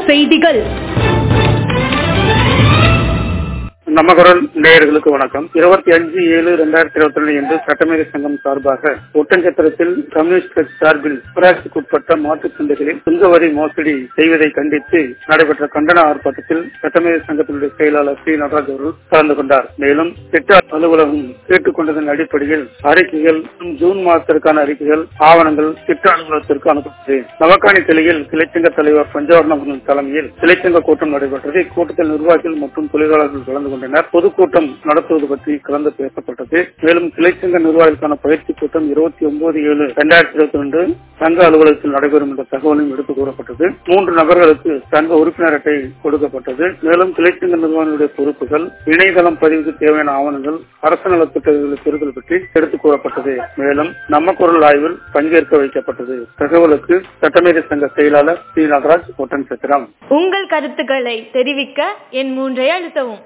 செய்திகள் நம்ம குரல் நேயர்களுக்கு வணக்கம் இருபத்தி அஞ்சு ஏழு இரண்டாயிரத்தி இருபத்தி ரெண்டு என்று சட்டமேதை சங்கம் சார்பாக ஒட்டஞ்சத்திரத்தில் கம்யூனிஸ்ட் கட்சி சார்பில் ஊராட்சிக்குட்பட்ட மாற்றுச் சந்தைகளில் சுங்கவரி மோசடி செய்வதை கண்டித்து நடைபெற்ற கண்டன ஆர்ப்பாட்டத்தில் சட்டமேதை சங்கத்தினுடைய செயலாளர் சி நடராஜ் அவர்கள் கலந்து கொண்டார் மேலும் திட்ட அலுவலகம் கேட்டுக் கொண்டதன் அடிப்படையில் அறிக்கைகள் ஜூன் மாதத்திற்கான அறிக்கைகள் ஆவணங்கள் திட்ட அலுவலகத்திற்கு அனுப்பப்பட்டது நவக்காணி கிளையில் கிளைச்சங்க தலைவர் பஞ்சவர்ணம் அவர்கள் தலைமையில் கிளைச்சங்க கூட்டம் நடைபெற்றது இக்கூட்டத்தில் நிர்வாகிகள் மற்றும் தொழிலாளர்கள் கலந்து கொண்டனர் பொதுக்கூட்டம் நடத்துவது பற்றி கலந்து பேசப்பட்டது மேலும் கிளைச்சங்க நிர்வாகிகளுக்கான பயிற்சி கூட்டம் இருபத்தி ஒன்பது ஏழு இரண்டாயிரத்தி இருபத்தி ரெண்டு சங்க அலுவலகத்தில் நடைபெறும் என்ற தகவலும் எடுத்துக் கூறப்பட்டது மூன்று நபர்களுக்கு சங்க உறுப்பினர் அட்டை கொடுக்கப்பட்டது மேலும் கிளைச்சங்க நிர்வாகிகளுடைய பொறுப்புகள் இணையதளம் பதிவுக்கு தேவையான ஆவணங்கள் அரசு நலத்திட்டங்களை பெறுதல் பற்றி எடுத்துக் கூறப்பட்டது மேலும் நம்ம குரல் ஆய்வில் பங்கேற்க வைக்கப்பட்டது தகவலுக்கு சட்டமேதை சங்க செயலாளர் சி நடராஜ் ஒட்டன் சத்திரம் உங்கள் கருத்துக்களை தெரிவிக்க என் மூன்றை அழுத்தவும்